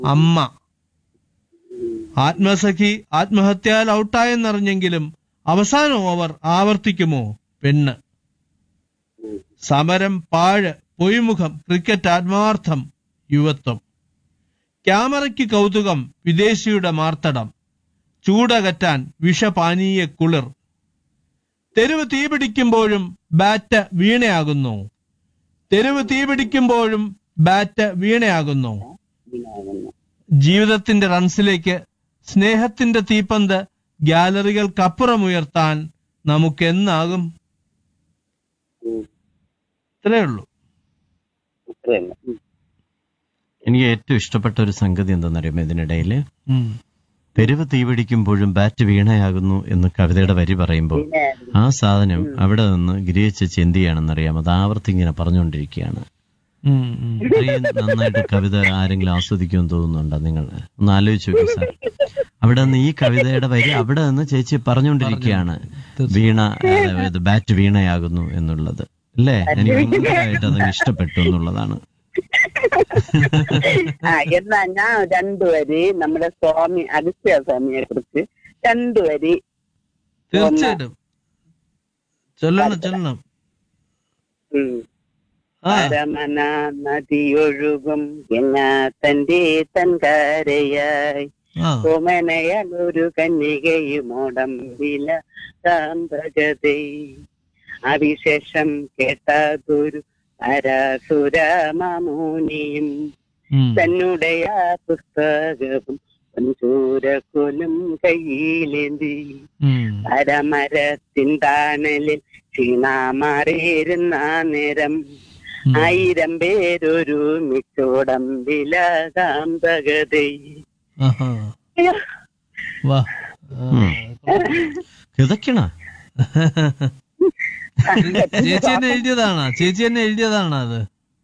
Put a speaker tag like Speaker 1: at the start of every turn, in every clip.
Speaker 1: അമ്മ ആത്മസഖി ആത്മഹത്യാൽ ഔട്ടായെന്നറിഞ്ഞെങ്കിലും അവസാന ഓവർ ആവർത്തിക്കുമോ പെണ്ണ് സമരം പാഴ് പൊയ്മുഖം ക്രിക്കറ്റ് ആത്മാർത്ഥം യുവത്വം ക്യാമറയ്ക്ക് കൗതുകം വിദേശിയുടെ മാർത്തടം ചൂടകറ്റാൻ വിഷപാനീയ കുളിർ തെരുവ് തീപിടിക്കുമ്പോഴും ബാറ്റ് വീണയാകുന്നു തെരുവ് തീപിടിക്കുമ്പോഴും ബാറ്റ് വീണയാകുന്നു ജീവിതത്തിന്റെ റൺസിലേക്ക് സ്നേഹത്തിന്റെ തീപ്പന്ത് ഗ്യാലറികൾക്കപ്പുറമുയർത്താൻ നമുക്കെന്നാകും ഇത്രേ ഉള്ളൂ
Speaker 2: അത്രയല്ല ഉം.
Speaker 3: എനിക്ക് ഏറ്റവും ഇഷ്ടപ്പെട്ട ഒരു സംഗതി എന്തെന്നറിയാമോ ഇതിനിടയിൽ
Speaker 1: ഉം.
Speaker 3: തെരുവ് തീപിടിക്കുമ്പോഴും ബാറ്റ് വീണയാകുന്നു എന്ന് കവിതയുടെ വരി പറയുമ്പോൾ
Speaker 2: പിന്നെ
Speaker 3: ആ സാധനം അവിടെ നിന്ന് ഗിരിയച്ചേച്ചി എന്ത് ചെയ്യണമെന്നറിയാം അത് ആവർത്തി ഇങ്ങനെ പറഞ്ഞുകൊണ്ടിരിക്കുകയാണ്
Speaker 1: ഉം, ഉം.
Speaker 3: ഇത്രയും നന്നായിട്ട് കവിത ആരെങ്കിലും ആസ്വദിക്കുമെന്ന് തോന്നുന്നുണ്ടോ നിങ്ങൾ ഒന്ന് ആലോചിച്ച് നോക്കൂ സാർ അവിടെ നിന്ന് ഈ കവിതയുടെ വരി അവിടെ നിന്ന് ചേച്ചി പറഞ്ഞുകൊണ്ടിരിക്കുകയാണ് വീണ അതായത് ബാറ്റ് വീണയാകുന്നു എന്നുള്ളത് അല്ലേ എനിക്ക് ഭയങ്കരമായിട്ട് അത് ഇഷ്ടപ്പെട്ടു എന്നുള്ളതാണ്
Speaker 2: ആ എന്നാ ഞാൻ രണ്ടുവരി നമ്മുടെ സ്വാമി അഗസ്ത്യ സ്വാമിയെ കുറിച്ച് രണ്ടുവരി
Speaker 1: തീർച്ചയായിട്ടും ചൊല്ലണം ചൊല്ലണം
Speaker 2: ഉം.
Speaker 1: ആ
Speaker 2: പരമന നദിയൊഴുകും ഗംഗാ തന്റെ തൻകാരയായി
Speaker 1: ആ
Speaker 2: ഓമനയാൽ ഒരു കന്യകയുമോടം വില സാന്തകതേ അവിശേഷം കേട്ടതൊരു പരാസുരമാമൂനിയും
Speaker 1: ഉം.
Speaker 2: തന്നുടയ പുസ്തകവും പഞ്ചൂരക്കൊലും കയ്യിലേന്തി
Speaker 1: ഉം.
Speaker 2: പരമരത്തിൻ താണലിൽ ക്ഷീണമാറിയിരുന്ന നേരം
Speaker 1: ഉം.
Speaker 2: ആയിരം പേരൊരു മിച്ചോടം വിലകാന്തകതേ
Speaker 1: ആഹാ. വാ ആ.
Speaker 3: ഉം. കിതക്കണ
Speaker 1: ചേച്ചി തന്നെ എഴുതിയതാണോ ചേച്ചി തന്നെ എഴുതിയതാണോ അത്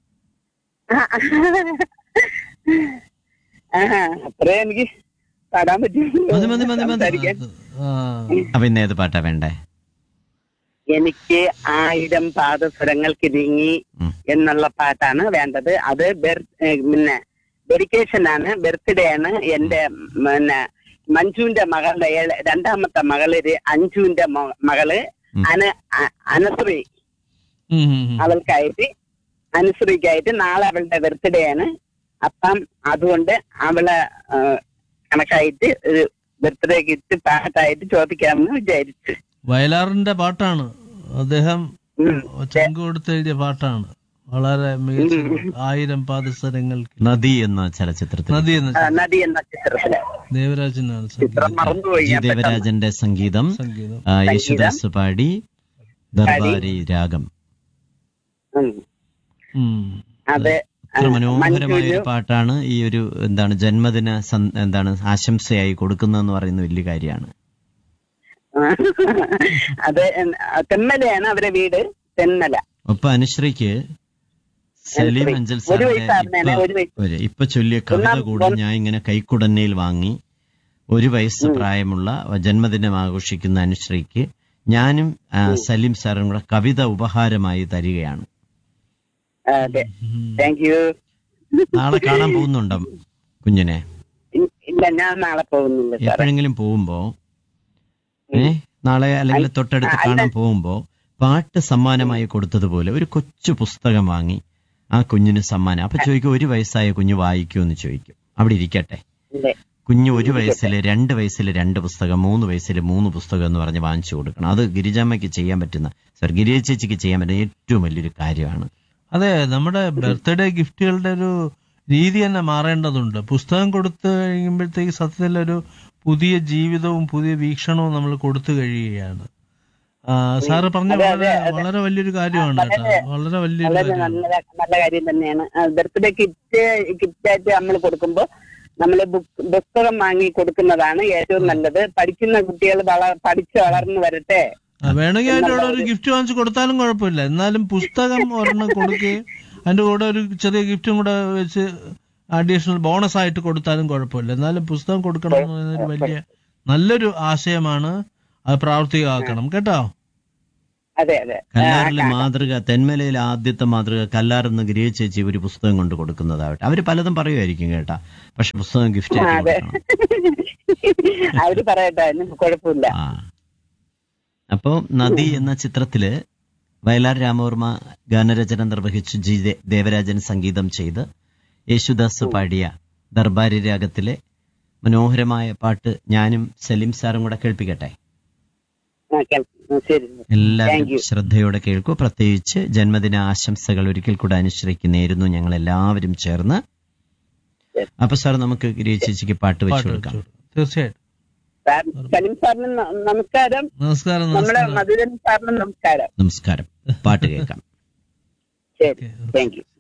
Speaker 2: ആഹാ, അത്രേ എനിക്ക് പാടാൻ പറ്റും
Speaker 1: മതി മതി മതി മതി
Speaker 2: സംസാരിക്കാൻ.
Speaker 1: ആ.
Speaker 3: അപ്പൊ ഇന്ന് ഏത് പാട്ടാ വേണ്ടേ
Speaker 2: എനിക്ക് ആയിരം പാദസ്വരങ്ങൾ കിരുങ്ങി
Speaker 3: ഉം.
Speaker 2: എന്നുള്ള പാട്ടാണ് വേണ്ടത് അത് ബെർ- ഏ, പിന്നെ ഡെഡിക്കേഷൻ ആണ് ബർത്ത്ഡേ ആണ് എന്റെ പിന്നെ മഞ്ജുവിന്റെ മകളുടെ ഏഴ- രണ്ടാമത്തെ മകള് അഞ്ജുവിന്റെ മ- മകള്
Speaker 3: ഉം.
Speaker 2: അന അ- അനശ്രീ
Speaker 1: ഉം, ഉം, ഉം.
Speaker 2: അവൾക്കായിട്ട് അനുശ്രീക്കായിട്ട് നാളെ അവളുടെ ബർത്ത്ഡേ ആണ് അപ്പം അതുകൊണ്ട് അവളെ ആ, കണക്കായിട്ട് ഒരു ബർത്ത്ഡേ ഗിഫ്റ്റ് പാട്ടായിട്ട് ചോദിക്കാമെന്ന് വിചാരിച്ചു
Speaker 1: വയലാറിന്റെ പാട്ടാണ് അദ്ദേഹം
Speaker 2: ഉം.
Speaker 1: ചങ്ക് കൊടുത്ത് എഴുതിയ പാട്ടാണ് വളരെ മികച്ച ആയിരം പാദസരങ്ങൾ
Speaker 3: നദി എന്ന ചലച്ചിത്രത്തിൽ
Speaker 1: നദി എന്ന
Speaker 2: ആ, നദി എന്ന ചിത്രത്തില്
Speaker 1: ദേവരാജനാണ്
Speaker 2: ചിത്രം
Speaker 1: സംഗീതം
Speaker 2: മറന്നുപോയി
Speaker 3: ജി
Speaker 2: ഞാൻ പെട്ടെന്ന്.
Speaker 3: ദേവരാജന്റെ സംഗീതം
Speaker 1: സംഗീതം
Speaker 3: ആ, യേശുദാസ് പാടി ദർബാരി രാഗം
Speaker 2: ഉം.
Speaker 1: ഉം.
Speaker 2: അത്
Speaker 3: എത്ര മനോഹരമായ ഒരു
Speaker 2: മഞ്ജുവിന്
Speaker 3: പാട്ടാണ് ഈ ഒരു എന്താണ് ജന്മദിന സന്- എന്താണ് ആശംസയായി കൊടുക്കുന്നതെന്ന് പറയുന്ന വലിയ കാര്യമാണ്
Speaker 2: അത് തെന്മലയാണ് അവരെ വീട് തെന്മല
Speaker 3: ഒപ്പം അനുശ്രീക്ക് സലീം
Speaker 2: അനുശ്രീ.
Speaker 3: അഞ്ചൽ
Speaker 2: ഒരു
Speaker 3: സാറിന്റെ
Speaker 2: വയസ്സാകുന്നതിന്
Speaker 3: ഇപ്പൊ
Speaker 2: ഒരു വയസ്സ്.
Speaker 3: ഒരു ഇപ്പൊ ചൊല്ലിയ കവിത
Speaker 2: ഒന്നാം-
Speaker 3: കൂടി
Speaker 2: ഒന്ന്
Speaker 3: ഞാൻ ഇങ്ങനെ കൈക്കുടന്നയിൽ വാങ്ങി ഒരു വയസ്സ് പ്രായമുള്ള ജന്മദിനം ആഘോഷിക്കുന്ന അനുശ്രീക്ക് ഞാനും ആ, സലീം സാറും കൂടെ കവിത ഉപഹാരമായി തരികയാണ്
Speaker 2: അതെ താങ്ക് യു
Speaker 3: നാളെ കാണാൻ പോകുന്നുണ്ടോ കുഞ്ഞിനെ
Speaker 2: ഇല്ല ഞാൻ നാളെ പോകുന്നില്ല സാറേ
Speaker 3: എപ്പോഴെങ്കിലും പോകുമ്പോ ഏ നാളെ അല്ലെങ്കിൽ തൊട്ടടുത്ത് കാണാൻ പോകുമ്പോ പാട്ട് സമ്മാനമായി കൊടുത്തതുപോലെ ഒരു കൊച്ചു പുസ്തകം വാങ്ങി ആ കുഞ്ഞിന് സമ്മാനം അപ്പൊ ചോദിക്കും ഒരു വയസ്സായ കുഞ്ഞ് വായിക്കൂ എന്ന് ചോദിക്കും അവിടെ ഇരിക്കട്ടെ
Speaker 2: അതെ
Speaker 3: കുഞ്ഞ് ഒരു വയസ്സില് രണ്ട് വയസ്സില് രണ്ട് പുസ്തകം മൂന്ന് വയസ്സില് മൂന്ന് പുസ്തകം എന്ന് പറഞ്ഞ് വാങ്ങിച്ചു കൊടുക്കണം അത് ഗിരിജാമ്മയ്ക്ക് ചെയ്യാൻ പറ്റുന്ന സർ ഗിരിജ ചേച്ചിക്ക് ചെയ്യാൻ പറ്റുന്ന ഏറ്റവും വലിയൊരു കാര്യമാണ്
Speaker 1: അതെ നമ്മുടെ ബർത്ത്ഡേ ഗിഫ്റ്റുകളുടെ ഒരു രീതി തന്നെ മാറേണ്ടതുണ്ട് പുസ്തകം കൊടുത്തു കഴിയുമ്പോഴത്തേക്ക് സത്യത്തിൽ ഒരു പുതിയ ജീവിതവും പുതിയ വീക്ഷണവും നമ്മൾ കൊടുത്തു കഴിയുകയാണ് ആ, സാറ് പറഞ്ഞ വളരെ വളരെ വലിയൊരു കാര്യമാണ് കേട്ടോ വളരെ വലിയൊരു
Speaker 2: വളരെ
Speaker 1: കാര്യമാണ്
Speaker 2: നല്ല നല്ല കാര്യം തന്നെയാണ് ബർത്ത്ഡേ കിറ്റ് കിറ്റായിട്ട് നമ്മൾ കൊടുക്കുമ്പോൾ നമ്മൾ പുസ്തകം വാങ്ങി കൊടുക്കുന്നതാണ് ഏറ്റവും നല്ലത് പഠിക്കുന്ന കുട്ടികൾ വള പഠിച്ച് വളർന്നു വരട്ടെ
Speaker 1: ആ, വേണമെങ്കിൽ അതിന്റെ കൂടെ ഒരു ഗിഫ്റ്റ് വാങ്ങിച്ച് കൊടുത്താലും കുഴപ്പമില്ല എന്നാലും പുസ്തകം ഒരെണ്ണം കൊടുക്കുകയും അതിന്റെ കൂടെ ഒരു ചെറിയ ഗിഫ്റ്റും കൂടെ വെച്ച് അഡീഷണൽ ബോണസ് ആയിട്ട് കൊടുത്താലും കുഴപ്പമില്ല എന്നാലും പുസ്തകം കൊടുക്കണം എന്ന് പറയുന്നത് ഒരു വലിയ നല്ലൊരു ആശയമാണ് അത് പ്രാവർത്തികമാക്കണം കേട്ടോ
Speaker 2: അതെ അതെ
Speaker 3: കല്ലാറിലെ മാതൃക തെന്മലയിലെ ആദ്യത്തെ മാതൃക കല്ലാറെന്ന് ഗിരിയ ചേച്ചി ഒരു പുസ്തകം കൊണ്ട് കൊടുക്കുന്നതാവട്ടെ അവര് പലതും പറയുമായിരിക്കും കേട്ടാ പക്ഷെ പുസ്തകം ഗിഫ്റ്റ്
Speaker 2: ആ,
Speaker 3: ആയിട്ട്
Speaker 2: അതെ
Speaker 3: കൊടുക്കണം
Speaker 2: അവര് പറയട്ടെ അതിന് കുഴപ്പമില്ല
Speaker 3: ആ അപ്പോ നദി എന്ന ചിത്രത്തില് വയലാർ രാമവർമ്മ ഗാനരചന നിർവഹിച്ചു ജി ദേ- ദേവരാജൻ സംഗീതം ചെയ്ത് യേശുദാസ് പാടിയ ദർബാരി രാഗത്തിലെ മനോഹരമായ പാട്ട് ഞാനും സലീം സാറും കൂടെ കേൾപ്പിക്കട്ടെ
Speaker 2: ആ, കേൾക്കാം. ഉം, ശരി
Speaker 3: എല്ലാവരും
Speaker 2: Thank you.
Speaker 3: ശ്രദ്ധയോടെ കേൾക്കൂ പ്രത്യേകിച്ച് ജന്മദിന ആശംസകൾ ഒരിക്കൽ കൂടെ അനുശ്രയിക്കുന്നേരുന്നു ഞങ്ങൾ എല്ലാവരും ചേർന്ന്
Speaker 2: Yes.
Speaker 3: അപ്പൊ സാർ നമുക്ക് ഗിരി ചേച്ചിക്ക് പാട്ട് വെച്ചു
Speaker 1: പാട്ട്
Speaker 3: കൊടുക്കാം
Speaker 1: വെച്ചു കൊടുക്കാം. തീർച്ചയായിട്ടും
Speaker 2: സാർ സലിം സാറിന് ന- നമസ്കാരം
Speaker 1: നമസ്കാരം
Speaker 2: നമ്മുടെ
Speaker 1: നമസ്കാരം
Speaker 2: മധുരൻ സാറിന് നമസ്കാരം
Speaker 3: നമസ്കാരം പാട്ട് കേൾക്കാം
Speaker 2: ശരി
Speaker 1: Okay.
Speaker 2: Thank you